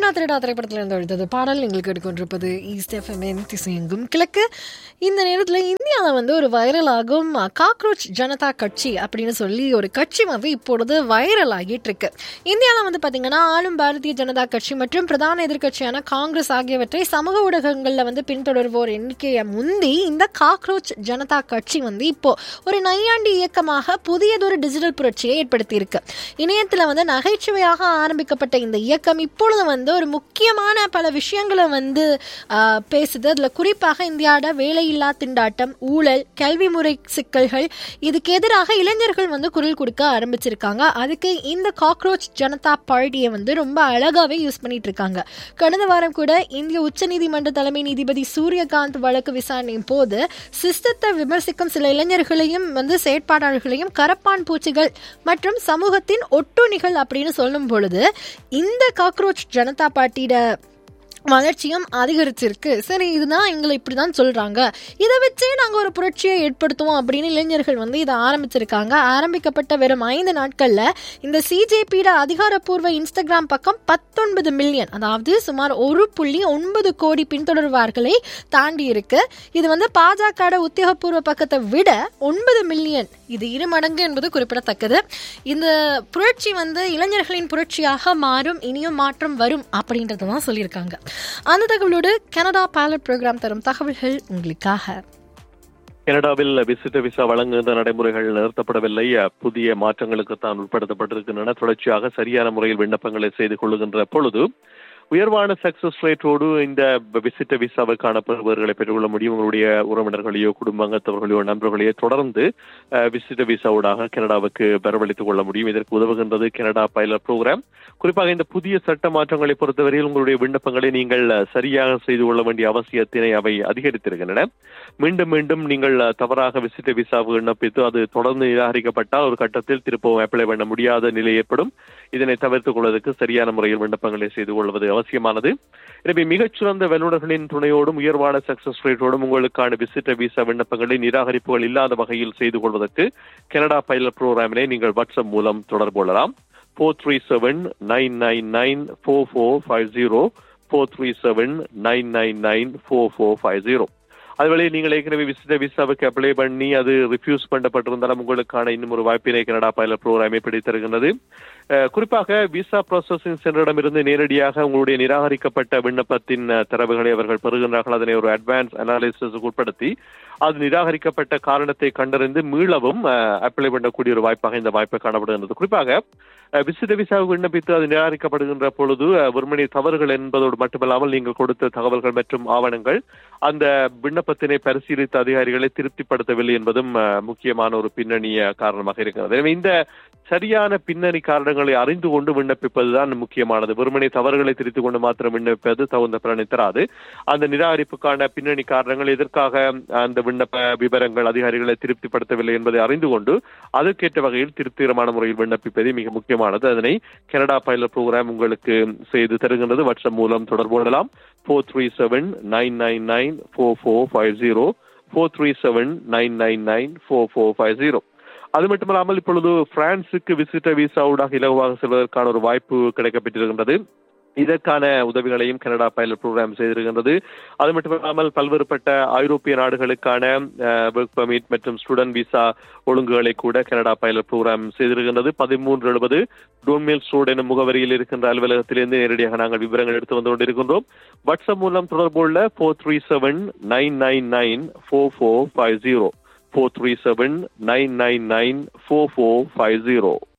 திருடா திரைப்படத்தில் இருந்து எழுந்தது பாடல் நீங்கள் கேட்டுக்கொண்டிருப்பது ஈஸ்ட் எஃப்எம்என் திசையெங்கும் கிழக்கு இந்த நேரத்தில் இந்தியாவில் வந்து ஒரு வைரலாகும் காக்ரோச் ஜனதா கட்சி அப்படின்னு சொல்லி ஒரு கட்சி வந்து இப்பொழுது வைரல் ஆகிட்டு இருக்கு இந்தியாவில் வந்து பார்த்தீங்கன்னா ஆளும் பாரதிய ஜனதா கட்சி மற்றும் பிரதான எதிர்க்கட்சியான காங்கிரஸ் ஆகியவற்றை சமூக ஊடகங்களில் வந்து பின்தொடர்வோர் எண்ணிக்கையை முந்தி இந்த காக்ரோச் ஜனதா கட்சி வந்து இப்போ ஒரு நையாண்டி இயக்கமாக புதியதொரு டிஜிட்டல் புரட்சியை ஏற்படுத்தியிருக்கு இணையத்தில் வந்து நகைச்சுவையாக ஆரம்பிக்கப்பட்ட இந்த இயக்கம் இப்பொழுது வந்து ஒரு முக்கியமான பல விஷயங்களை வந்து ஆஹ், பேசுது அதில் குறிப்பாக இந்தியாவோட வேலையில்லா திண்டாட்டம் ஊழல் கல்வி முறை சிக்கல்கள் இதுக்கு எதிராக இளைஞர்கள் வந்து குரல் கொடுக்க ஆரம்பிச்சிருக்காங்க அதுக்கு இந்த காக்ரோச் ஜனதா பார்ட்டியை வந்து ரொம்ப அழகாவே யூஸ் பண்ணிட்டு இருக்காங்க கடந்த வாரம் கூட இந்திய உச்சநீதிமன்ற தலைமை நீதிபதி சூரியகாந்த் வழக்கு விசாரணையின் போது சிஸ்டத்தை விமர்சிக்கும் சில இளைஞர்களையும் வந்து செயற்பாட்டாளர்களையும் கரப்பான் பூச்சிகள் மற்றும் சமூகத்தின் ஒட்டுணிகள் அப்படின்னு சொல்லும் பொழுது இந்த காக்ரோச் ஜனதா பார்ட்டியோட வளர்ச்சியும் அதிகரிச்சிருக்கு சரி இதுதான் எங்களை இப்படி தான் சொல்கிறாங்க இதை வச்சே நாங்கள் ஒரு புரட்சியை ஏற்படுத்துவோம் அப்படின்னு இளைஞர்கள் வந்து இதை ஆரம்பிச்சிருக்காங்க ஆரம்பிக்கப்பட்ட வெறும் ஐந்து நாட்களில் இந்த சிஜேபியோட அதிகாரப்பூர்வ இன்ஸ்டாகிராம் பக்கம் பத்தொன்பது மில்லியன் அதாவது சுமார் ஒரு புள்ளி ஒன்பது கோடி பின்தொடர்வார்களை தாண்டி இருக்கு இது வந்து பாஜக உத்தியோகபூர்வ பக்கத்தை விட ஒன்பது மில்லியன் இது இரு மடங்கு என்பது குறிப்பிடத்தக்கது இந்த புரட்சி வந்து இளைஞர்களின் புரட்சியாக மாறும் இனியும் மாற்றம் வரும் அப்படின்றத தான் சொல்லியிருக்காங்க அந்த தகவலோடு கனடா பைலட் ப்ரோக்ராம் தரும் தகவல்கள் உங்களுக்காக கனடாவில் விசிட்ட விசா வழங்குகின்ற நடைமுறைகள் நிறுத்தப்படவில்லை புதிய மாற்றங்களுக்கு தான் உட்படுத்தப்பட்டிருக்கின்றன தொடர்ச்சியாக சரியான முறையில் விண்ணப்பங்களை செய்து கொள்ளுகின்ற பொழுது உயர்வான சக்சஸ் ரேட்டோடு இந்த விசிட்ட விசாவுக்கான பெறுபவர்களை பெற்றுக்கொள்ள முடியும் உங்களுடைய உறவினர்களையோ குடும்பத்தவர்களையோ நண்பர்களையோ தொடர்ந்து விசிட்ட விசாவோடாக கனடாவுக்கு வரவழைத்துக் கொள்ள முடியும் இதற்கு உதவுகின்றது கனடா பைலட் ப்ரோக்ராம் குறிப்பாக இந்த புதிய சட்ட மாற்றங்களை பொறுத்தவரையில் உங்களுடைய விண்ணப்பங்களை நீங்கள் சரியாக செய்து கொள்ள வேண்டிய அவசியத்தினை அவை அதிகரித்திருக்கின்றன மீண்டும் மீண்டும் நீங்கள் தவறாக விசிட்ட விசா விண்ணப்பித்து அது தொடர்ந்து நிராகரிக்கப்பட்டால் ஒரு கட்டத்தில் திருப்பவும் அப்ளை பண்ண முடியாத நிலை ஏற்படும் இதனை தவிர்த்துக் கொள்வதற்கு சரியான முறையில் விண்ணப்பங்களை செய்து கொள்வது அவசியமானது எனவே மிகச்சிறந்த வல்லுநர்களின் துணையோடும் உயர்வான சக்சஸ் ரேட்டோடும் உங்களுக்கான விசிட்ட விசா விண்ணப்பங்களை நிராகரிப்புகள் இல்லாத வகையில் செய்து கொள்வதற்கு கனடா பைலட் ப்ரோக்ராமினை நீங்கள் வாட்ஸ்அப் மூலம் தொடர்பு கொள்ளலாம் four three seven nine nine nine four four five zero four three seven nine nine nine four four five zero அதுவேளை நீங்கள் ஏற்கனவே விசிட்ட விசாவுக்கு அப்ளை பண்ணி அது ரிஃப்யூஸ் பண்ணப்பட்டிருந்தாலும் உங்களுக்கான இன்னும் ஒரு வாய்ப்பினை கனடா பைலட் ப்ரோக்ராமே பிடித்திருக்கின்றது குறிப்பாக விசா ப்ராசஸிங் சென்டரிடமிருந்து நேரடியாக உங்களுடைய நிராகரிக்கப்பட்ட விண்ணப்பத்தின் தரவுகளை அவர்கள் பெறுகின்றார்கள் அதனை ஒரு அட்வான்ஸ் அனாலிசிஸுக்கு உட்படுத்தி அது நிராகரிக்கப்பட்ட காரணத்தை கண்டறிந்து மீளவும் அப்ளை பண்ணக்கூடிய ஒரு வாய்ப்பாக இந்த வாய்ப்பு காணப்படுகின்றது குறிப்பாக விசிட்ட விசாவுக்கு விண்ணப்பித்து அது நிராகரிக்கப்படுகின்ற பொழுது வெறுமனே தவறுகள் என்பதோடு மட்டுமல்லாமல் நீங்கள் கொடுத்த தகவல்கள் மற்றும் ஆவணங்கள் அந்த விண்ணப்பத்தினை பரிசீலித்த அதிகாரிகளை திருப்திப்படுத்தவில்லை என்பதும் முக்கியமான ஒரு பின்னணிய காரணமாக இருக்கிறது எனவே இந்த சரியான பின்னணி காரணங்களை அறிந்து கொண்டு விண்ணப்பிப்பதுதான் முக்கியமானது வெறுமனே தவறுகளை திருத்திக் கொண்டு மாத்திரம் விண்ணப்பிப்பது தகுந்த பலனை தராது அந்த நிராகரிப்புக்கான பின்னணி காரணங்கள் எதற்காக அந்த விண்ணப்ப விவரங்கள் அதிகாரிகளை திருப்திப்படுத்தவில்லை என்பதை அறிந்து கொண்டு அதற்கேற்ற வகையில் திருப்திகரமான முறையில் விண்ணப்பிப்பதே மிக முக்கியமானது அதனை கனடா பைலட் ப்ரோக்ராம் உங்களுக்கு செய்து தருகின்றது வாட்ஸ்அப் மூலம் தொடர்பு கொள்ளலாம் four three seven nine nine nine four four five zero four three seven nine nine nine four four five zero அது மட்டுமல்லாமல் இப்பொழுது பிரான்சுக்கு விசிட்ட விசாவுடாக இலகுவாக செல்வதற்கான ஒரு வாய்ப்பு கிடைக்கப்பட்டிருக்கின்றது இதற்கான உதவிகளையும் கனடா பைலட் ப்ரோக்ராம் செய்திருக்கின்றது அது மட்டுமில்லாமல் பல்வேறுபட்ட ஐரோப்பிய நாடுகளுக்கான ஒர்க் பர்மிட் மற்றும் ஸ்டூடெண்ட் விசா ஒழுங்குகளை கூட கனடா பைலட் ப்ரோக்ராம் செய்திருக்கின்றது பதிமூன்று எழுபது டோன்மேல் ஸ்டூட் எனும் முகவரியில் இருக்கின்ற அலுவலகத்திலிருந்து நேரடியாக நாங்கள் விவரங்கள் எடுத்து வந்து கொண்டிருக்கின்றோம் வாட்ஸ்அப் மூலம் தொடர்பு கொள்ள four three seven nine nine nine four four five zero four three seven nine nine nine four four five zero